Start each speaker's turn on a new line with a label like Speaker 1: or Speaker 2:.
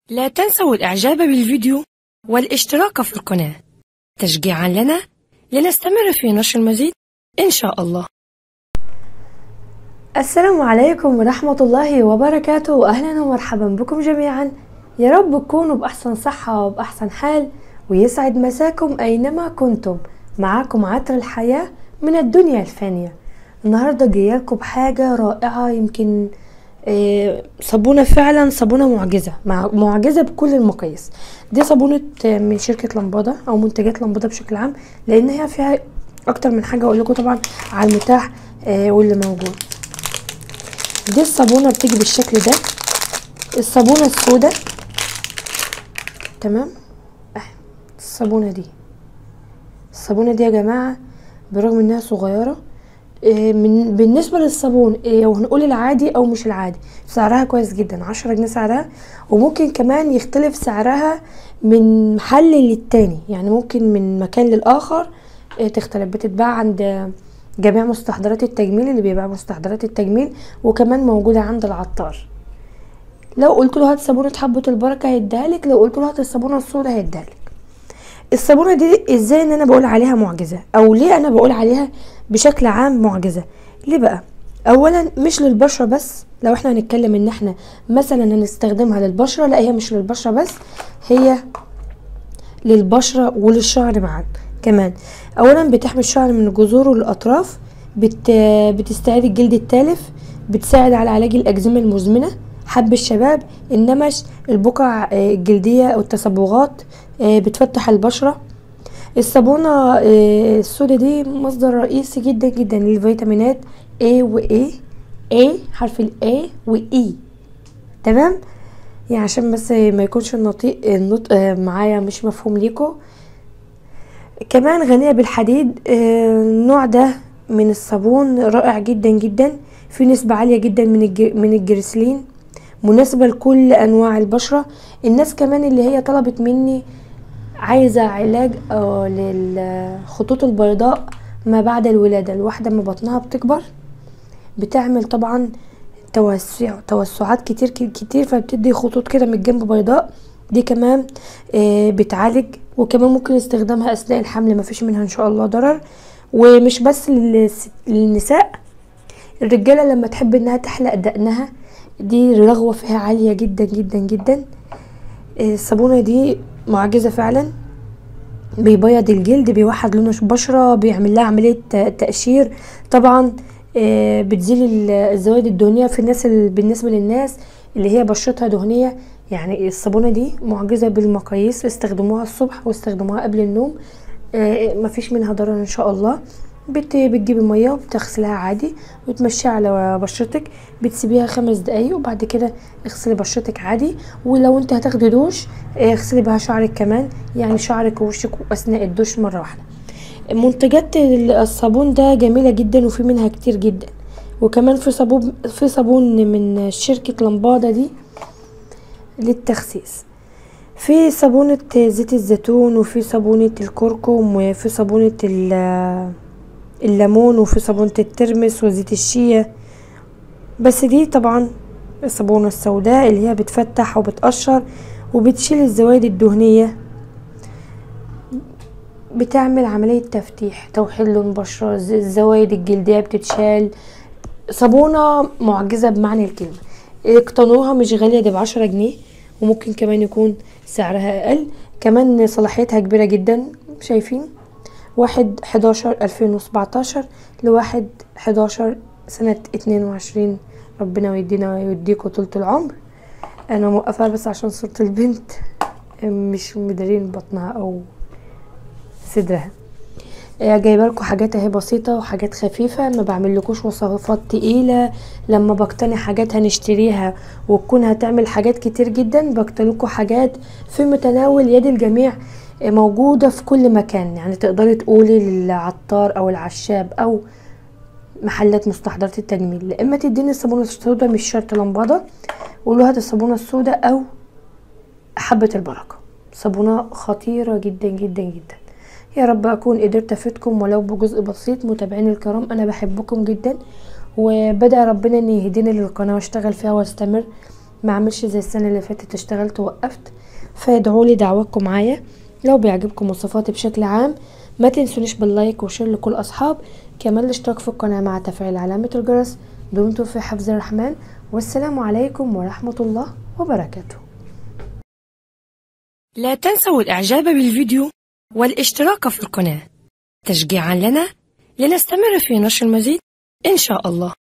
Speaker 1: لا تنسوا الإعجاب بالفيديو والاشتراك في القناة تشجيعا لنا لنستمر في نشر المزيد إن شاء الله
Speaker 2: السلام عليكم ورحمة الله وبركاته وأهلا ومرحبا بكم جميعا يا رب تكونوا بأحسن صحة وبأحسن حال ويسعد مساكم أينما كنتم معاكم عطر الحياة من الدنيا الفانية النهاردة جايلكم بحاجة رائعة يمكن آه، صابونة فعلا صابونة معجزة مع معجزة بكل المقاييس دي صابونة آه، من شركة لمبادة أو منتجات لمبادة بشكل عام لأن هي فيها أكتر من حاجة أقول لكم طبعا على المتاح آه، واللي موجود دي الصابونة بتيجي بالشكل ده الصابونة السوداء تمام أهي الصابونة دي الصابونة دي يا جماعة برغم انها صغيرة إيه، من بالنسبة للصابون إيه، وهنقول العادي او مش العادي سعرها كويس جدا عشرة جنيه سعرها وممكن كمان يختلف سعرها من محل للتاني يعني ممكن من مكان للاخر إيه، تختلف بتتباع عند جميع مستحضرات التجميل اللي بيبيع مستحضرات التجميل وكمان موجودة عند العطار لو قلت له هات صابونة حبة البركة هيديها لك لو قلت له هات الصابونة السوداء هيديها لك الصابونة دي ازاي ان انا بقول عليها معجزة او ليه انا بقول عليها بشكل عام معجزة ليه بقى اولا مش للبشرة بس لو احنا هنتكلم ان احنا مثلا هنستخدمها للبشرة لا هي مش للبشرة بس هي للبشرة وللشعر معا كمان اولا بتحمي الشعر من الجذور والاطراف بت... بتستعيد الجلد التالف بتساعد على علاج الاكزيما المزمنه حب الشباب النمش البقع آه، الجلديه او التصبغات آه، بتفتح البشره الصابونه آه، السوداء دي مصدر رئيسي جدا جدا للفيتامينات A و A A حرف ال A و E تمام يعني عشان بس ما يكونش النطيق النطق آه، معايا مش مفهوم ليكم كمان غنية بالحديد آه، النوع ده من الصابون رائع جدا جدا في نسبة عالية جدا من الج- من الجريسلين مناسبة لكل أنواع البشرة الناس كمان اللي هي طلبت مني عايزة علاج آه، للخطوط البيضاء ما بعد الولادة الواحدة ما بطنها بتكبر بتعمل طبعا توسع توسعات كتير كتير فبتدي خطوط كده من الجنب بيضاء دي كمان آه، بتعالج وكمان ممكن استخدامها اثناء الحمل مفيش منها ان شاء الله ضرر ومش بس للس- للنساء الرجاله لما تحب انها تحلق دقنها دي الرغوه فيها عاليه جدا جدا جدا آه، الصابونه دي معجزه فعلا بيبيض الجلد بيوحد لون البشرة بيعمل لها عملية ت- تقشير طبعا آه، بتزيل ال- الزوائد الدهنية في الناس ال- بالنسبة للناس اللي هي بشرتها دهنية يعني الصابونة دي معجزة بالمقاييس استخدموها الصبح واستخدموها قبل النوم آه، مفيش منها ضرر ان شاء الله بت- بتجيبي ميه وبتغسلها عادي وتمشيها على بشرتك بتسيبيها خمس دقايق وبعد كده اغسلي بشرتك عادي ولو انت هتاخدي دوش آه، اغسلي بها شعرك كمان يعني شعرك ووشك اثناء الدوش مره واحده منتجات ال- الصابون ده جميله جدا وفي منها كتير جدا وكمان في صابون في صابون من شركه لمبادة دي للتخسيس في صابونة زيت الزيتون وفي صابونة الكركم وفي صابونة ال- الليمون وفي صابونة الترمس وزيت الشيا بس دي طبعا الصابونة السوداء اللي هي بتفتح وبتقشر وبتشيل الزوائد الدهنية بتعمل عملية تفتيح توحيد لون بشرة ز- الزوائد الجلدية بتتشال صابونة معجزة بمعنى الكلمة اقتنوها مش غالية دي بعشرة جنيه وممكن كمان يكون سعرها أقل كمان صلاحيتها كبيرة جدا شايفين واحد حداشر ألفين وسبعتاشر لواحد حداشر سنة اتنين وعشرين ربنا ويدينا ويديكوا طولة العمر أنا موقفاها بس عشان صورة البنت مش مدارين بطنها أو صدرها آه، جايبه لكم حاجات اهي بسيطه وحاجات خفيفه ما بعملكوش وصفات تقيله لما بقتني حاجات هنشتريها وتكون هتعمل حاجات كتير جدا بقتلكوا حاجات في متناول يد الجميع آه، موجوده في كل مكان يعني تقدري تقولي للعطار او العشاب او محلات مستحضرات التجميل لا اما تديني الصابونه السوداء مش شرط لمبادة قولوا هات الصابونه السوداء او حبه البركه صابونه خطيره جدا جدا جدا يا رب اكون قدرت افيدكم ولو بجزء بسيط متابعيني الكرام انا بحبكم جدا وبدأ ربنا ان يهديني للقناه واشتغل فيها واستمر ما اعملش زي السنة اللي فاتت اشتغلت ووقفت فادعوا لي دعواتكم معايا لو بيعجبكم وصفاتي بشكل عام ما تنسونيش باللايك وشير لكل اصحاب كمان الاشتراك في القناة مع تفعيل علامة الجرس دمتم في حفظ الرحمن والسلام عليكم ورحمة الله وبركاته
Speaker 1: لا تنسوا الإعجاب بالفيديو والاشتراك في القناة تشجيعا لنا لنستمر في نشر المزيد إن شاء الله